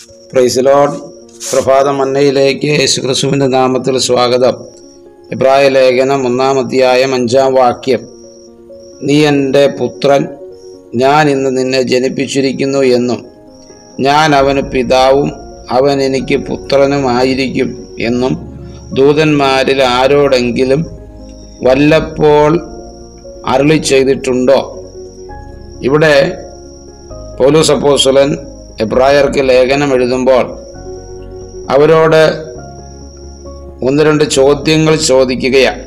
price load പ്രഭാത മന്നയിലേക്ക് യേശുക്രിസ്തുവിൻ്റെ നാമത്തിൽ സ്വാഗതം ഇബ്രായ ലേഖനം ഒന്നാം അധ്യായം അഞ്ചാം വാക്യം നീ എൻ്റെ പുത്രൻ ഞാൻ ഇന്ന് നിന്നെ ജനിപ്പിച്ചിരിക്കുന്നു എന്നും ഞാൻ അവന് പിതാവും അവൻ എനിക്ക് പുത്രനുമായിരിക്കും എന്നും ദൂതന്മാരിൽ ആരോടെങ്കിലും വല്ലപ്പോൾ അരുളി ചെയ്തിട്ടുണ്ടോ ഇവിടെ പൗലൂസ് അപ്പോസ്തലൻ എബ്രായർക്ക് ലേഖനം എഴുതുമ്പോൾ അവരോട് ഒന്ന് രണ്ട് ചോദ്യങ്ങൾ ചോദിക്കുകയാണ്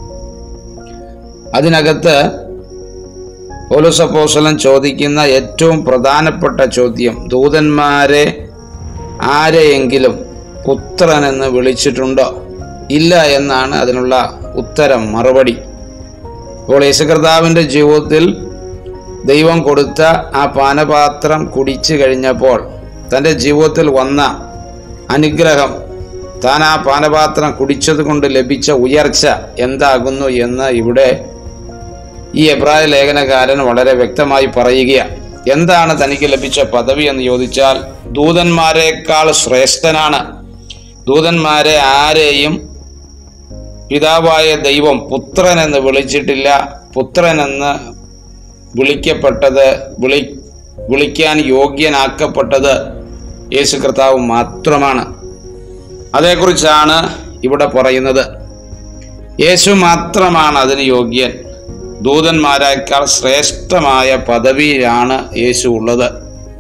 അതിനകത്ത് പൗലോസ് അപ്പോസ്തലൻ ചോദിക്കുന്ന ഏറ്റവും പ്രധാനപ്പെട്ട ചോദ്യം ദൂതന്മാരെ ആരെയെങ്കിലും പുത്രനെന്ന് വിളിച്ചിട്ടുണ്ടോ ഇല്ല എന്നാണ് അതിനുള്ള ഉത്തരം മറുപടി അപ്പോൾ യേശുകർത്താവിൻ്റെ ജീവിതത്തിൽ ദൈവം കൊടുത്ത ആ പാനപാത്രം കുടിച്ചു കഴിഞ്ഞപ്പോൾ തൻ്റെ ജീവിതത്തിൽ വന്ന അനുഗ്രഹം താൻ ആ പാനപാത്രം കുടിച്ചത് കൊണ്ട് ലഭിച്ച ഉയർച്ച എന്താകുന്നു എന്ന് ഇവിടെ ഈ എബ്രായ ലേഖനകാരൻ വളരെ വ്യക്തമായി പറയുകയാണ് എന്താണ് തനിക്ക് ലഭിച്ച പദവി എന്ന് ചോദിച്ചാൽ ദൂതന്മാരെക്കാൾ ശ്രേഷ്ഠനാണ് ദൂതന്മാരെ ആരെയും പിതാവായ ദൈവം പുത്രൻ എന്ന് വിളിച്ചിട്ടില്ല പുത്രൻ എന്ന് വിളിക്കപ്പെട്ടത് വിളി വിളിക്കാൻ യോഗ്യനാക്കപ്പെട്ടത് യേശു കർത്താവ് മാത്രമാണ് അതേക്കുറിച്ചാണ് ഇവിടെ പറയുന്നത് യേശു മാത്രമാണ് അതിന് യോഗ്യൻ ദൂതന്മാരേക്കാൾ ശ്രേഷ്ഠമായ പദവിയിലാണ് യേശു ഉള്ളത്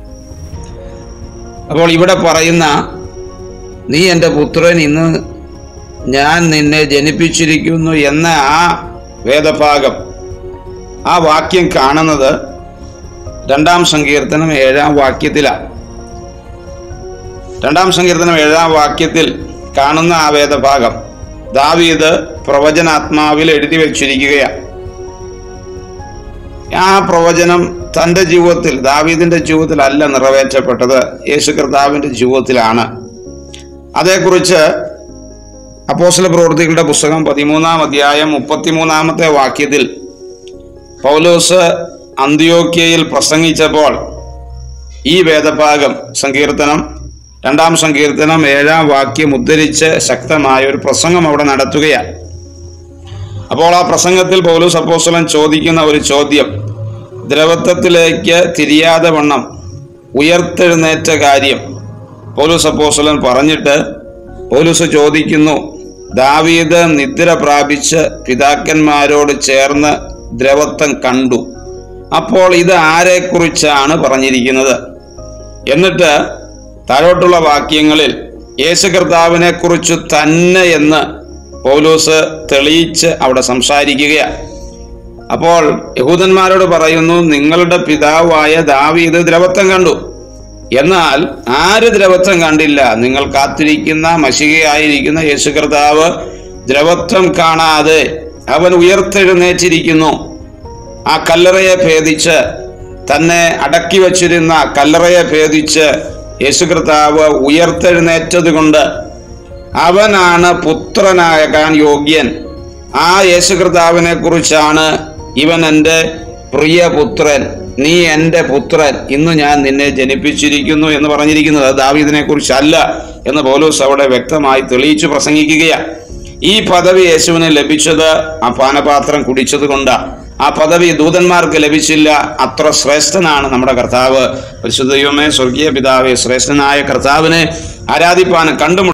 അപ്പോൾ ഇവിടെ പറയുന്ന നീ എൻ്റെ പുത്രൻ ഇന്ന് ഞാൻ നിന്നെ ജനിപ്പിച്ചിരിക്കുന്നു എന്ന ആ വേദഭാഗം ആ വാക്യം കാണുന്നത് രണ്ടാം സങ്കീർത്തനം ഏഴാം വാക്യത്തിലാണ് രണ്ടാം സങ്കീർത്തനം ഏഴാം വാക്യത്തിൽ കാണുന്ന ആ വേദഭാഗം ദാവീദ് പ്രവചനാത്മാവിൽ എഴുതി വച്ചിരിക്കുകയാണ് ആ പ്രവചനം തൻ്റെ ജീവിതത്തിൽ ദാവീദിന്റെ ജീവിതത്തിൽ അല്ല നിറവേറ്റപ്പെട്ടത് യേശു കർത്താവിൻ്റെ ജീവിതത്തിലാണ് അതേക്കുറിച്ച് അപ്പോസ്ല പ്രവൃത്തികളുടെ പുസ്തകം പതിമൂന്നാം അധ്യായം മുപ്പത്തിമൂന്നാമത്തെ വാക്യത്തിൽ പൗലോസ് അന്ത്യോക്യയിൽ പ്രസംഗിച്ചപ്പോൾ ഈ വേദഭാഗം സങ്കീർത്തനം രണ്ടാം സങ്കീർത്തനം ഏഴാം വാക്യം ഉദ്ധരിച്ച് ശക്തമായ ഒരു പ്രസംഗം അവിടെ നടത്തുകയാണ് അപ്പോൾ ആ പ്രസംഗത്തിൽ പൗലോസ് അപ്പോസ്തലൻ ചോദിക്കുന്ന ഒരു ചോദ്യം ദ്രവത്വത്തിലേക്ക് തിരിയാതെ വണ്ണം ഉയർത്തെഴുന്നേറ്റ കാര്യം പൗലോസ് അപ്പോസ്തലൻ പറഞ്ഞിട്ട് പൗലോസ് ചോദിക്കുന്നു ദാവീദ് നിദ്ര പ്രാപിച്ച് പിതാക്കന്മാരോട് ചേർന്ന് ദ്രവത്വം കണ്ടു അപ്പോൾ ഇത് ആരെക്കുറിച്ചാണ് പറഞ്ഞിരിക്കുന്നത് എന്നിട്ട് താഴോട്ടുള്ള വാക്യങ്ങളിൽ യേശു കർത്താവിനെ കുറിച്ച് തന്നെ എന്ന് പൗലോസ് തെളിയിച്ച് അവിടെ സംസാരിക്കുകയാണ് അപ്പോൾ യഹൂദന്മാരോട് പറയുന്നു നിങ്ങളുടെ പിതാവായ ദാവീദ് ദ്രവത്വം കണ്ടു എന്നാൽ ആര് ദ്രവത്വം കണ്ടില്ല നിങ്ങൾ കാത്തിരിക്കുന്ന മഷികയായിരിക്കുന്ന യേശു കർത്താവ് ദ്രവത്വം കാണാതെ അവൻ ഉയർത്തെഴുന്നേറ്റിരിക്കുന്നു ആ കല്ലറയെ ഭേദിച്ച് തന്നെ അടക്കി വച്ചിരുന്ന കല്ലറയെ ഭേദിച്ച് യേശു കർത്താവ് ഉയർത്തെഴുന്നേറ്റത് കൊണ്ട് അവനാണ് പുത്രനാകാൻ യോഗ്യൻ ആ യേശു കർത്താവിനെ കുറിച്ചാണ് ഇവൻ എൻ്റെ പ്രിയപുത്രൻ നീ എൻ്റെ പുത്രൻ ഇന്ന് ഞാൻ നിന്നെ ജനിപ്പിച്ചിരിക്കുന്നു എന്ന് പറഞ്ഞിരിക്കുന്നത് അത് ദാവീദിനെ കുറിച്ചല്ല എന്ന് പൗലോസ് അവിടെ വ്യക്തമായി തെളിയിച്ചു പ്രസംഗിക്കുകയാണ് ഈ പദവി യേശുവിന് ലഭിച്ചത് ആ പാനപാത്രം കുടിച്ചത് കൊണ്ടാണ് ആ പദവി ദൂതന്മാർക്ക് ലഭിച്ചില്ല അത്ര ശ്രേഷ്ഠനാണ് നമ്മുടെ കർത്താവ് പരിശുദ്ധ ദൈവമേ സ്വർഗീയ പിതാവേ ശ്രേഷ്ഠനായ കർത്താവിനെ ആരാധിപ്പാനും കണ്ടുമുട്ട